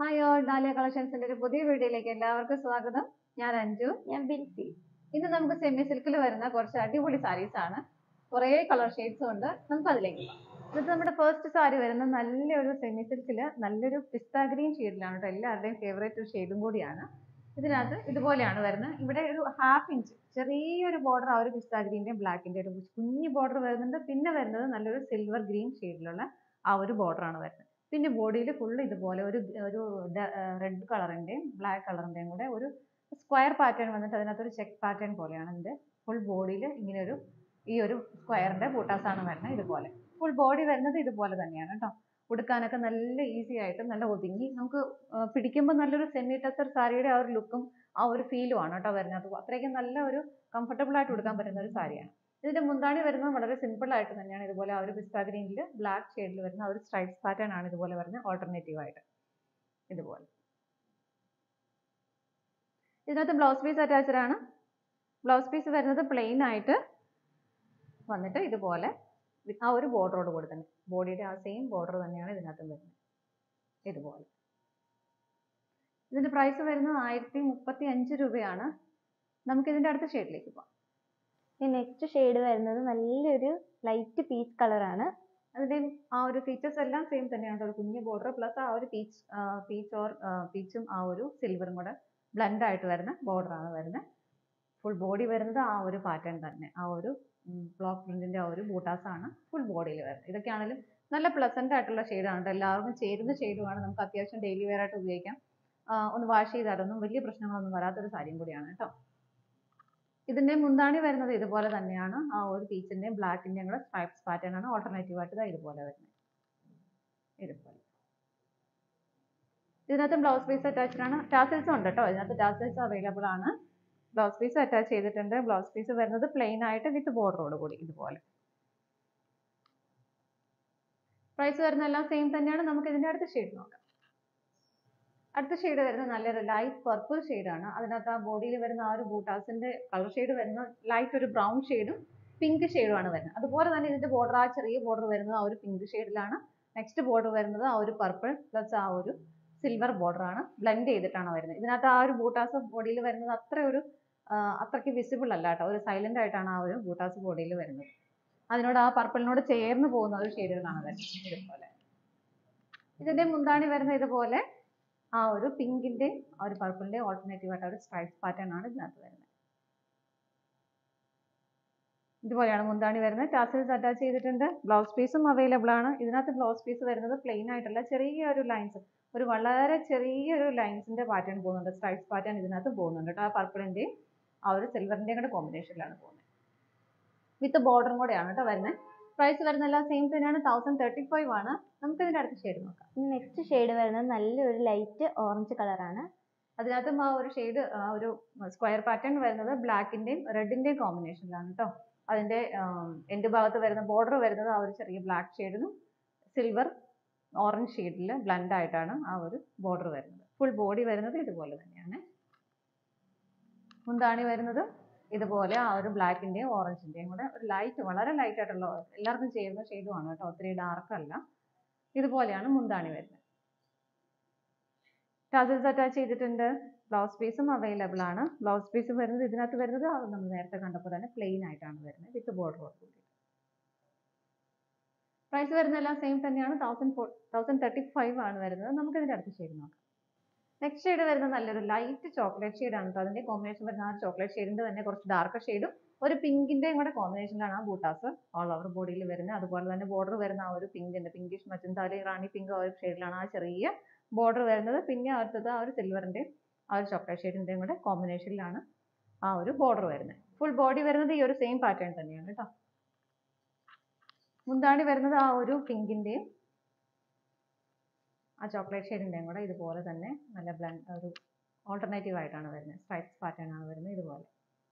Hi all dahlia കളക്ഷൻസിന്റെ ഒരു പുതിയ വീഡിയോയിലേക്ക് എല്ലാവർക്കും സ്വാഗതം ഞാൻ അഞ്ജു ഞാൻ ബിൻസി ഇന്ന് നമുക്ക് സെമി സിൽക്കിൽ വരുന്ന കുറച്ച് അടിപൊളി സാരീസ് ആണ് കുറേ കളർ ഷെയ്ഡ്സും ഉണ്ട് നമുക്ക് അതിലേക്ക് പോകാം ഇത് നമ്മുടെ ഫസ്റ്റ് സാരി വരുന്നത് നല്ലൊരു സെമി സിൽക്കിൽ നല്ലൊരു പിസ്ത ഗ്രീൻ ഷെയ്ഡിലാണ് കേട്ടോ എല്ലാവരുടെയും ഫേവറേറ്റ് ഒരു ഷെയ്ഡും കൂടിയാണ് ഇതിനകത്ത് ഇതുപോലെയാണ് വരുന്നത് ഇവിടെ ഒരു ഹാഫ് ഇഞ്ച് ചെറിയൊരു ബോർഡർ ആ ഒരു പിസ്ത ഗ്രീൻ്റെയും ബ്ലാക്കിൻ്റെ ഒരു കുഞ്ഞു ബോർഡർ വരുന്നുണ്ട് പിന്നെ വരുന്നത് നല്ലൊരു സിൽവർ ഗ്രീൻ ഷെയ്ഡിലുള്ള ആ ഒരു border ആണ് വരുന്നത് പിന്നെ ബോഡിയിൽ ഫുള്ള് ഇതുപോലെ ഒരു ഒരു റെഡ് കളറിൻ്റെയും ബ്ലാക്ക് കളറിൻ്റെയും കൂടെ ഒരു സ്ക്വയർ പാറ്റേൺ വന്നിട്ട് അതിനകത്ത് ഒരു ചെക്ക് പാറ്റേൺ പോലെയാണ് ഇതിൻ്റെ ഫുൾ ബോഡിയിൽ ഇങ്ങനെ ഒരു ഈ ഒരു സ്ക്വയറിൻ്റെ ബൂട്ടാസാണ് വരുന്നത് ഇതുപോലെ ഫുൾ ബോഡി വരുന്നത് ഇതുപോലെ തന്നെയാണ് കേട്ടോ ഉടുക്കാനൊക്കെ നല്ല ഈസി ആയിട്ട് നല്ല ഒതുങ്ങി നമുക്ക് പിടിക്കുമ്പോൾ നല്ലൊരു സെമി ടസർ സാരിയുടെ ആ ഒരു ലുക്കും ആ ഒരു ഫീലും ആണ് കേട്ടോ വരുന്നത് അത്രയ്ക്കും നല്ല ഒരു കംഫർട്ടബിൾ ആയിട്ട് ഉടുക്കാൻ പറ്റുന്ന ഒരു സാരിയാണ് ഇതിന്റെ മുന്താണി വരുന്നത് വളരെ സിമ്പിൾ ആയിട്ട് തന്നെയാണ് ഇതുപോലെ ആ ഒരു പിസ്ത ഗ്രീനിൽ ബ്ലാക്ക് ഷെയ്ഡിൽ വരുന്ന ആ ഒരു സ്ട്രൈപ്സ് പാറ്റേൺ ആണ് ഇതുപോലെ വരുന്നത് ഓൾട്ടർനേറ്റീവ് ആയിട്ട് ഇതുപോലെ ഇതിനകത്ത് ബ്ലൗസ് പീസ് അറ്റാച്ച്ഡ് ആണ് ബ്ലൗസ് പീസ് വരുന്നത് പ്ലെയിൻ ആയിട്ട് വന്നിട്ട് ഇതുപോലെ ആ ഒരു ബോർഡറോട് കൂടി തന്നെ ബോഡിയുടെ ആ സെയിം ബോർഡർ തന്നെയാണ് ഇതിനകത്തും വരുന്നത് ഇതുപോലെ ഇതിന്റെ പ്രൈസ് വരുന്നത് ആയിരത്തി മുപ്പത്തി അഞ്ച് രൂപയാണ് നമുക്ക് ഇതിന്റെ അടുത്ത ഷെയ്ഡിലേക്ക് പോകാം നെക്സ്റ്റ് ഷെയ്ഡ് വരുന്നത് നല്ലൊരു ലൈറ്റ് പീച്ച് കളറാണ് അതിന്റെ ആ ഒരു ഫീച്ചേഴ്സ് എല്ലാം സെയിം തന്നെയാണ് ഒരു കുഞ്ഞു ബോർഡർ പ്ലസ് ആ ഒരു പീച്ച് പീച്ച് ഓർ പീച്ചും ആ ഒരു സിൽവറും കൂടെ ബ്ലെൻഡ് ആയിട്ട് വരുന്ന border ആണ് വരുന്നത് ഫുൾ ബോഡി വരുന്നത് ആ ഒരു പാറ്റേൺ തന്നെ ആ ഒരു ബ്ലോക്ക് പ്രിന്റിന്റെ ആ ഒരു ബൂട്ടാസ് ആണ് ഫുൾ ബോഡിയിൽ വരുന്നത് ഇതൊക്കെയാണെങ്കിലും നല്ല പ്ലസന്റ് ആയിട്ടുള്ള ഷെയ്ഡാണ് എല്ലാവർക്കും ചേരുന്ന ഷെയ്ഡുമാണ് നമുക്ക് അത്യാവശ്യം ഡെയിലി വെയർ ആയിട്ട് ഉപയോഗിക്കാം ആ, ഒന്ന് വാഷ് ചെയ്താലൊന്നും വലിയ പ്രശ്നങ്ങളൊന്നും വരാത്തൊരു സാരിയും കൂടിയാണ് കേട്ടോ ഇതിന്റെ മുന്താണി വരുന്നത് ഇതുപോലെ തന്നെയാണ് ആ ഒരു പീച്ചിന്റെയും ബ്ലാക്കിന്റെയും കൂടെ സ്ട്രൈപ്സ് പാറ്റേൺ ആണ് ഓൾട്ടർനേറ്റീവ് ആയിട്ട് ദാ ഇതുപോലെ വരുന്നത് ഇതുപോലെ ഇതിനകത്ത് ബ്ലൗസ് പീസ് അറ്റാച്ച്ഡ് ആണ് ടാസിൽസും ഉണ്ട് കേട്ടോ ഇതിനകത്ത് ടാസിൽസ് അവൈലബിൾ ആണ് ബ്ലൗസ് പീസ് അറ്റാച്ച് ചെയ്തിട്ടുണ്ട് ബ്ലൗസ് പീസ് വരുന്നത് പ്ലെയിൻ ആയിട്ട് വിത്ത് ബോർഡറോട് കൂടി ഇതുപോലെ പ്രൈസ് വരുന്ന എല്ലാം സെയിം തന്നെയാണ് നമുക്ക് ഇതിന്റെ അടുത്ത ഷെയ്ഡ് നോക്കാം അടുത്ത ഷെയ്ഡ് വരുന്നത് നല്ലൊരു ലൈറ്റ് പർപ്പിൾ ആണ് അതിനകത്ത് ആ ബോഡിയിൽ വരുന്ന ആ ഒരു ബൂട്ടാസിന്റെ കളർ ഷെയ്ഡ് വരുന്ന ലൈറ്റ് ഒരു ബ്രൗൺ ഷെയ്ഡും പിങ്ക് ആണ് വരുന്നത് അതുപോലെ തന്നെ ഇതിന്റെ ബോർഡർ ആ ചെറിയ ബോർഡർ വരുന്നത് ആ ഒരു പിങ്ക് ഷെയ്ഡിലാണ് നെക്സ്റ്റ് ബോർഡർ വരുന്നത് ആ ഒരു പർപ്പിൾ പ്ലസ് ആ ഒരു സിൽവർ ബോർഡർ ആണ് ബ്ലെൻഡ് ചെയ്തിട്ടാണ് വരുന്നത് ഇതിനകത്ത് ആ ഒരു ബൂട്ടാസ് ബോഡിയിൽ വരുന്നത് അത്ര ഒരു ആ, അത്രയ്ക്ക് വിസിബിൾ അല്ല കേട്ടോ ഒരു സൈലന്റ് ആയിട്ടാണ് ആ ഒരു ബൂട്ടാസ് ബോഡിയിൽ വരുന്നത് അതിനോട് ആ പർപ്പിളിനോട് ചേർന്ന് പോകുന്ന ഒരു ഷെയ്ഡുകളാണ് വരുന്നത് ഇതുപോലെ ഇതിന്റെ മുന്താണി വരുന്നത് ഇതുപോലെ ആ ഒരു പിങ്കിന്റെ ആ ഒരു പർപ്പിളിന്റെ ഓൾട്ടർനേറ്റീവ് ആയിട്ട് ആ ഒരു സ്ട്രൈപ്സ് പാറ്റേൺ ആണ് ഇതിനകത്ത് വരുന്നത് ഇതുപോലെയാണ് മുന്താണി വരുന്നത് ടാസിൽസ് അറ്റാച്ച് ചെയ്തിട്ടുണ്ട് ബ്ലൗസ് പീസും അവൈലബിൾ ആണ് ഇതിനകത്ത് ബ്ലൗസ് പീസ് വരുന്നത് പ്ലെയിൻ ആയിട്ടുള്ള ചെറിയ ഒരു ലൈൻസ് ഒരു വളരെ ചെറിയൊരു ലൈൻസിന്റെ പാറ്റേൺ പോകുന്നുണ്ട് സ്ട്രൈപ്സ് പാറ്റേൺ ഇതിനകത്ത് പോകുന്നുണ്ട് കേട്ടോ ആ പർപ്പിളിന്റെയും ആ ഒരു സിൽവറിന്റെയും കൂടെ കോമ്പിനേഷനിലാണ് പോകുന്നത് വിത്ത് ബോർഡറും കൂടെയാണ് കേട്ടോ വരുന്നത് പ്രൈസ് വരുന്ന എല്ലാം സെയിം തന്നെയാണ് തൗസൻഡ് തേർട്ടി ഫൈവ് ആണ് നമുക്ക് ഇതിന്റെ അടുത്ത ഷെയ്ഡ് നോക്കാം നെക്സ്റ്റ് ഷെയ്ഡ് വരുന്നത് നല്ലൊരു ലൈറ്റ് ഓറഞ്ച് കളറാണ് അതിനകത്തും ആ ഒരു ഷെയ്ഡ് ആ ഒരു സ്ക്വയർ പാറ്റേൺ വരുന്നത് ബ്ലാക്കിന്റെയും റെഡിന്റെയും കോമ്പിനേഷനിലാണ് കേട്ടോ അതിന്റെ എൻഡ് ഭാഗത്ത് വരുന്ന ബോർഡർ വരുന്നത് ആ ഒരു ചെറിയ ബ്ലാക്ക് ഷെയ്ഡിനും സിൽവർ ഓറഞ്ച് ഷെയ്ഡിൽ ബ്ലെൻഡ് ആയിട്ടാണ് ആ ഒരു ബോർഡർ വരുന്നത് ഫുൾ ബോഡി വരുന്നത് ഇതുപോലെ തന്നെയാണ് മുന്താണി വരുന്നത് ഇതുപോലെ ആ ഒരു ബ്ലാക്കിന്റെയും ഓറഞ്ചിന്റെയും കൂടെ ഒരു ലൈറ്റ് വളരെ ലൈറ്റ് ആയിട്ടുള്ള എല്ലാവർക്കും ചേരുന്ന ഷെയ്ഡുമാണ് കേട്ടോ ഒത്തിരി ഡാർക്ക് അല്ല ഇതുപോലെയാണ് മുന്താണി വരുന്നത് ടസൽസ് അറ്റാച്ച് ചെയ്തിട്ടുണ്ട് ബ്ലൗസ് പീസും അവൈലബിൾ ആണ് ബ്ലൗസ് പീസ് വരുന്നത് ഇതിനകത്ത് വരുന്നത് അത് നമ്മൾ നേരത്തെ കണ്ടപ്പോൾ തന്നെ പ്ലെയിൻ ആയിട്ടാണ് വരുന്നത് വിത്ത് ബോർഡറോട് കൂടി പ്രൈസ് വരുന്ന എല്ലാം സെയിം തന്നെയാണ് thousand four thousand thirty five ആണ് വരുന്നത് നമുക്ക് ഇതിന്റെ അടുത്ത ഷെയ്ഡ് നോക്കാം നെക്സ്റ്റ് ഷെയ്ഡ് വരുന്നത് നല്ലൊരു ലൈറ്റ് ചോക്ലേറ്റ് ഷെയ്ഡ് ആണ് കേട്ടോ അതിന്റെ കോമ്പിനേഷൻ വരുന്ന ആ ചോക്ലേറ്റ് ഷെയ്ഡിന്റെ തന്നെ കുറച്ച് ഡാർക്ക് ഷെയ്ഡും ഒരു പിങ്കിന്റെയും കൂടെ കോമ്പിനേഷനിലാണ് ആ ബൂട്ടാസ് ഓൾ ഓവർ ബോഡിയിൽ വരുന്നത് അതുപോലെ തന്നെ ബോർഡർ വരുന്ന ആ ഒരു പിങ്കിന്റെ പിങ്കിഷ് മച്ചന്താലി റാണി പിങ്ക് ആ ഒരു ഷെയ്ഡിലാണ് ആ ചെറിയ ബോർഡർ വരുന്നത് പിന്നെ അടുത്തത് ആ ഒരു സിൽവറിന്റെയും ആ ഒരു ചോക്ലേറ്റ് ഷെയ്ഡിന്റെയും കൂടെ കോമ്പിനേഷനിലാണ് ആ ഒരു ബോർഡർ വരുന്നത് ഫുൾ ബോഡി വരുന്നത് ഈ ഒരു സെയിം പാറ്റേൺ തന്നെയാണ് കേട്ടോ മുന്താണി വരുന്നത് ആ ഒരു പിങ്കിന്റെയും ആ ചോക്ലേറ്റ് ഷെയ്ഡിന്റെയും കൂടെ ഇതുപോലെ തന്നെ നല്ല ബ്ലൻഡ് ഒരു ഓൾട്ടർനേറ്റീവ് ആയിട്ടാണ് വരുന്നത് സ്ട്രൈപ്സ് പാറ്റേൺ ആണ് വരുന്നത് ഇതുപോലെ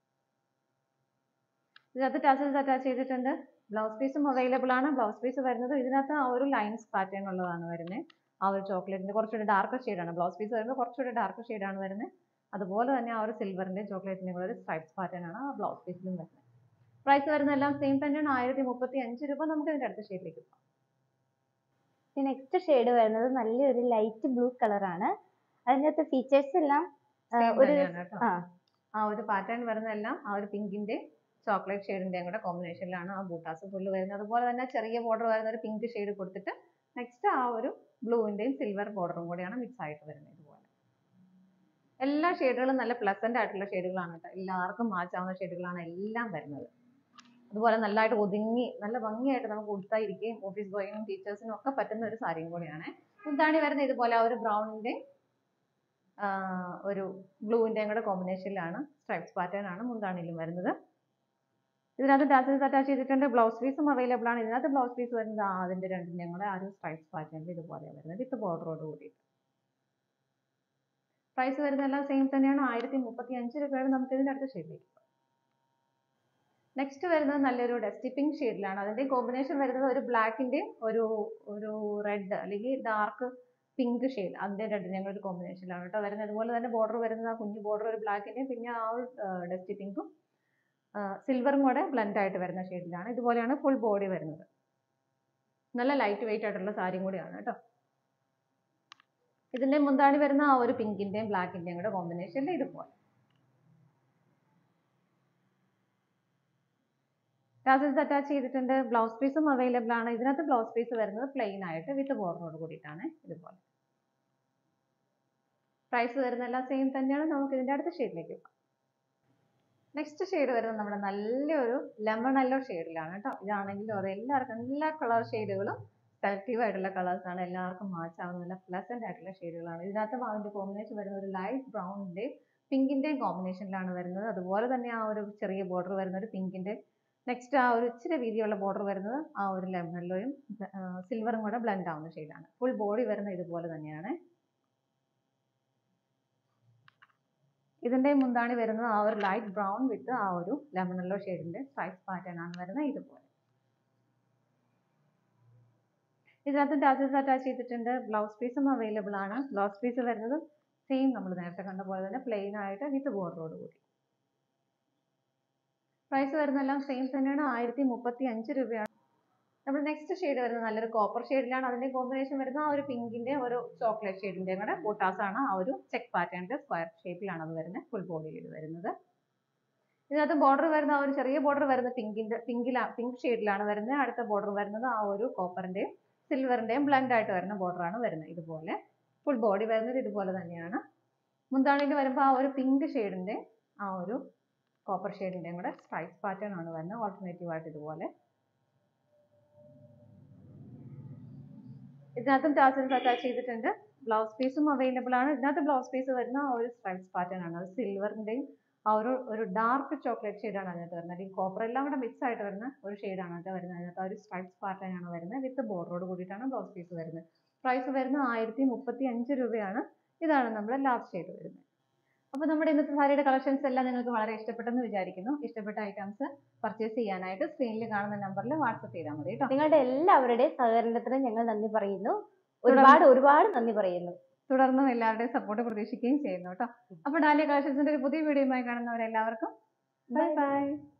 ഇതിനകത്ത് ടാസൽസ് അറ്റാച്ച് ചെയ്തിട്ടുണ്ട് ബ്ലൗസ് പീസും അവൈലബിൾ ആണ് ബ്ലൗസ് പീസ് വരുന്നത് ഇതിനകത്ത് ആ ഒരു ലൈൻസ് പാറ്റേൺ ഉള്ളതാണ് വരുന്നത് ആ ഒരു ചോക്ലേറ്റിന്റെ കുറച്ചുകൂടി ഡാർക്ക് ആണ് ബ്ലൗസ് പീസ് വരുമ്പോൾ കുറച്ചുകൂടി ഡാർക്ക് ആണ് വരുന്നത് അതുപോലെ തന്നെ ആ ഒരു സിൽവറിന്റെ ചോക്ലേറ്റിന്റെ കൂടെ ഒരു സ്ട്രൈപ്സ് പാറ്റേൺ ആണ് ആ ബ്ലൗസ് പീസിലും വരുന്നത് പ്രൈസ് വരുന്ന എല്ലാം സെയിം തന്നെയാണ് ആയിരത്തി മുപ്പത്തി അഞ്ച് രൂപ നമുക്ക് ഇതിന്റെ അടുത്ത ഷെയ്ഡിലേക്ക് പോകാം നെക്സ്റ്റ് ഷെയ്ഡ് വരുന്നത് നല്ലൊരു ലൈറ്റ് ബ്ലൂ കളറാണ് അതിനകത്ത് ഫീച്ചേഴ്സ് എല്ലാം ആ, Same ഒരു തന്നെയാണ് കേട്ടോ. ആ ആ ഒരു പാറ്റേൺ വരുന്നതെല്ലാം ആ ഒരു പിങ്കിന്റെ ചോക്ലേറ്റ് ഷെയ്ഡിന്റെയും കൂടെ കോമ്പിനേഷനിലാണ് ആ ബൂട്ടാസ് ഫുള്ള് വരുന്നത് അതുപോലെ തന്നെ ചെറിയ ബോർഡർ വരുന്ന ഒരു പിങ്ക് ഷെയ്ഡ് കൊടുത്തിട്ട് നെക്സ്റ്റ് ആ ഒരു ബ്ലൂവിന്റെയും സിൽവർ ബോർഡറും കൂടിയാണ് മിക്സ് ആയിട്ട് വരുന്നത് ഇതുപോലെ എല്ലാ ഷെയ്ഡുകളും നല്ല പ്ലസന്റ് ആയിട്ടുള്ള ഷെയ്ഡുകളാണ് കേട്ടോ എല്ലാവർക്കും മാച്ച് ആവുന്ന ഷെയ്ഡുകളാണ് എല്ലാം വരുന്നത് അതുപോലെ നല്ലതായിട്ട് ഒതുങ്ങി നല്ല ഭംഗിയായിട്ട് നമുക്ക് ഉടുത്തായിരിക്കുകയും ഓഫീസ് ബോയിനും ടീച്ചേഴ്സിനും ഒക്കെ പറ്റുന്ന ഒരു സാരിയും കൂടിയാണ് മുന്താണി വരുന്നത് ഇതുപോലെ ആ ഒരു ബ്രൗണിന്റെ ഒരു ബ്ലൂവിന്റെയും കൂടെ കോമ്പിനേഷനിലാണ് സ്ട്രൈപ്സ് പാറ്റേൺ ആണ് മുന്താണിയിലും വരുന്നത് ഇതിനകത്ത് ടാസൽസ് അറ്റാച്ച് ചെയ്തിട്ടുണ്ട് ബ്ലൗസ് പീസും അവൈലബിൾ ആണ് ഇതിനകത്ത് ബ്ലൗസ് പീസ് വരുന്നത് ആ അതിന്റെ രണ്ടിന്റെയും കൂടെ ആ ഒരു സ്ട്രൈപ്സ് പാറ്റേണിൽ ഇതുപോലെയാണ് വരുന്നത് വിത്ത് ബോർഡറോട് കൂടിയിട്ട് പ്രൈസ് വരുന്നതെല്ലാം സെയിം തന്നെയാണ് ആയിരത്തി മുപ്പത്തി അഞ്ച് രൂപയാണ് നമുക്ക് ഇതിന്റെ അടുത്ത ഷെയ്ഡിലേക്ക് നെക്സ്റ്റ് വരുന്നത് നല്ലൊരു ഡസ്റ്റി പിങ്ക് ഷെയ്ഡിലാണ് അതിന്റെ കോമ്പിനേഷൻ വരുന്നത് ഒരു ബ്ലാക്കിന്റെ ഒരു ഒരു റെഡ് അല്ലെങ്കിൽ ഡാർക്ക് പിങ്ക് ഷെയ്ഡ് അതിന്റെ രണ്ടിന്റെയും കൂടെ ഒരു കോമ്പിനേഷനിലാണ് കേട്ടോ വരുന്നത് അതുപോലെ തന്നെ ബോർഡർ വരുന്നത് ആ കുഞ്ഞു ബോർഡർ ഒരു ബ്ലാക്കിന്റെയും പിന്നെ ആ ഒരു ഡസ്റ്റി പിങ്കും സിൽവറും കൂടെ ബ്ലെൻഡ് ആയിട്ട് വരുന്ന ഷെയ്ഡിലാണ് ഇതുപോലെയാണ് ഫുൾ ബോഡി വരുന്നത് നല്ല ലൈറ്റ് വെയിറ്റ് ആയിട്ടുള്ള സാരിയും കൂടിയാണ് കേട്ടോ ഇതിന്റെ മുന്താണി വരുന്ന ആ ഒരു പിങ്കിന്റെയും ബ്ലാക്കിന്റെയും കൂടെ കോമ്പിനേഷനിൽ ഇതുപോലെ ടാസൽസ് അറ്റാച്ച് ചെയ്തിട്ടുണ്ട് ബ്ലൗസ് പീസും അവൈലബിൾ ആണ് ഇതിനകത്ത് ബ്ലൗസ് പീസ് വരുന്നത് പ്ലെയിൻ ആയിട്ട് വിത്ത് ബോർഡറോട് കൂടിയിട്ടാണ് ഇതുപോലെ പ്രൈസ് വരുന്നതെല്ലാം സെയിം തന്നെയാണ് നമുക്ക് ഇതിന്റെ അടുത്ത ഷെയ്ഡിലേക്ക് പോകാം നെക്സ്റ്റ് ഷെയ്ഡ് വരുന്നത് നമ്മുടെ നല്ലൊരു ലെമൺ യെല്ലോ ഷെയ്ഡിലാണ് കേട്ടോ ഇതാണെങ്കിലും അത് എല്ലാവർക്കും എല്ലാ കളർ ഷെയ്ഡുകളും സെലക്റ്റീവ് ആയിട്ടുള്ള കളേഴ്സ് ആണ് എല്ലാവർക്കും മാച്ച് ആവുന്ന നല്ല പ്ലസന്റ് ആയിട്ടുള്ള ഷെയ്ഡുകളാണ് ഇതിനകത്ത് അതിന്റെ കോമ്പിനേഷൻ വരുന്ന ഒരു ലൈറ്റ് ബ്രൗണിന്റെയും പിങ്കിന്റെയും കോമ്പിനേഷനിലാണ് വരുന്നത് അതുപോലെ തന്നെ ആ ഒരു ചെറിയ ബോർഡർ വരുന്ന ഒരു പിങ്കിന്റെ നെക്സ്റ്റ് ആ ഒരു ഇച്ചിരി വീതിയുള്ള ബോർഡർ വരുന്നത് ആ ഒരു ലെമൺ യെല്ലോയും സിൽവറും കൂടെ ബ്ലെൻഡ് ആവുന്ന ഷെയ്ഡാണ് ഫുൾ ബോഡി വരുന്നത് ഇതുപോലെ തന്നെയാണ് ഇതിന്റെ മുന്താണി വരുന്നത് ആ ഒരു ലൈറ്റ് ബ്രൗൺ വിത്ത് ആ ഒരു ലെമൺ യെല്ലോ ഷെയ്ഡിന്റെ സ്ട്രൈപ്സ് പാറ്റേൺ ആണ് വരുന്നത് ഇതുപോലെ ഇതിനകത്ത് ടാസൽസ് അറ്റാച്ച് ചെയ്തിട്ടുണ്ട് ബ്ലൗസ് പീസും അവൈലബിൾ ആണ് ബ്ലൗസ് പീസ് വരുന്നത് സെയിം നമ്മൾ നേരത്തെ കണ്ട പോലെ തന്നെ പ്ലെയിൻ ആയിട്ട് വിത്ത് ബോർഡറോട് കൂടി പ്രൈസ് വരുന്നതെല്ലാം സെയിം തന്നെയാണ് ആയിരത്തി മുപ്പത്തി അഞ്ച് രൂപയാണ് നമ്മൾ നെക്സ്റ്റ് ഷെയ്ഡ് വരുന്നത് നല്ലൊരു കോപ്പർ ഷെയ്ഡിലാണ് അതിന്റെ കോമ്പിനേഷൻ വരുന്നത് ആ ഒരു പിങ്കിന്റെ ഒരു ചോക്ലേറ്റ് ഷെയ്ഡിന്റെ കൂടെ ബൂട്ടാസ് ആണ് ആ ഒരു ചെക്ക് പാറ്റേണിന്റെ സ്ക്വയർ ഷേപ്പിലാണ് അത് വരുന്നത് ഫുൾ ബോഡിയിൽ ഇത് വരുന്നത് ഇതിനകത്ത് ബോർഡർ വരുന്ന ആ ഒരു ചെറിയ ബോർഡർ വരുന്ന പിങ്കിന്റെ പിങ്കിലാ പിങ്ക് ഷെയ്ഡിലാണ് വരുന്നത് അടുത്ത ബോർഡർ വരുന്നത് ആ ഒരു കോപ്പറിന്റെയും സിൽവറിന്റെയും ബ്ലെൻഡ് ആയിട്ട് വരുന്ന border ആണ് വരുന്നത് ഇതുപോലെ ഫുൾ ബോഡി വരുന്നത് ഇതുപോലെ തന്നെയാണ് മുന്താണിയിൽ വരുമ്പോൾ ആ ഒരു പിങ്ക് ഷെയ്ഡിന്റെ ആ ഒരു കോപ്പർ ഷെയ്ഡിന്റെയും കൂടെ സ്ട്രൈപ്സ് പാറ്റേൺ ആണ് വരുന്നത് ഓൾട്ടർനേറ്റീവ് ആയിട്ട് ഇതുപോലെ ഇതിനകത്തും ടാസൽസ് അറ്റാച്ച് ചെയ്തിട്ടുണ്ട് ബ്ലൗസ് പീസും അവൈലബിൾ ആണ് ഇതിനകത്ത് ബ്ലൗസ് പീസ് വരുന്ന ആ ഒരു സ്ട്രൈപ്സ് പാറ്റേൺ ആണ് അത് സിൽവറിന്റെയും ആ ഒരു ഒരു ഡാർക്ക് ചോക്ലേറ്റ് ഷെയ്ഡാണ് അതിനകത്ത് വരുന്നത് ഈ കോപ്പർ എല്ലാം കൂടെ മിക്സ് ആയിട്ട് വരുന്ന ഒരു ഷെയ്ഡാണ് അതിനകത്ത് വരുന്നത് അതിനകത്ത് ആ ഒരു സ്ട്രൈപ്സ് പാറ്റേൺ ആണ് വരുന്നത് വിത്ത് ബോർഡറോട് കൂടിയിട്ടാണ് ബ്ലൗസ് പീസ് വരുന്നത് പ്രൈസ് വരുന്നത് ആയിരത്തി മുപ്പത്തി അഞ്ച് രൂപയാണ് ഇതാണ് നമ്മുടെ ലാസ്റ്റ് ഷെയ്ഡ് വരുന്നത് അപ്പോൾ നമ്മുടെ ഇന്നത്തെ സാരിയുടെ കളക്ഷൻസ് എല്ലാം നിങ്ങൾക്ക് വളരെ ഇഷ്ടപ്പെട്ടെന്ന് വിചാരിക്കുന്നു ഇഷ്ടപ്പെട്ട ഐറ്റംസ് പർച്ചേസ് ചെയ്യാനായിട്ട് സ്ക്രീനിൽ കാണുന്ന നമ്പറിൽ വാട്സപ്പ് ചെയ്താൽ മതി കേട്ടോ നിങ്ങളുടെ എല്ലാവരുടെയും സഹകരണത്തിന് ഞങ്ങൾ നന്ദി പറയുന്നു ഒരുപാട് ഒരുപാട് നന്ദി പറയുന്നു തുടർന്നും എല്ലാവരുടെയും സപ്പോർട്ട് പ്രതീക്ഷിക്കുകയും ചെയ്യുന്നു കേട്ടോ അപ്പോൾ ഡാലിയ കളക്ഷൻസിന്റെ ഒരു പുതിയ വീഡിയോയുമായി കാണുന്നവരെല്ലാവർക്കും ബൈ ബൈ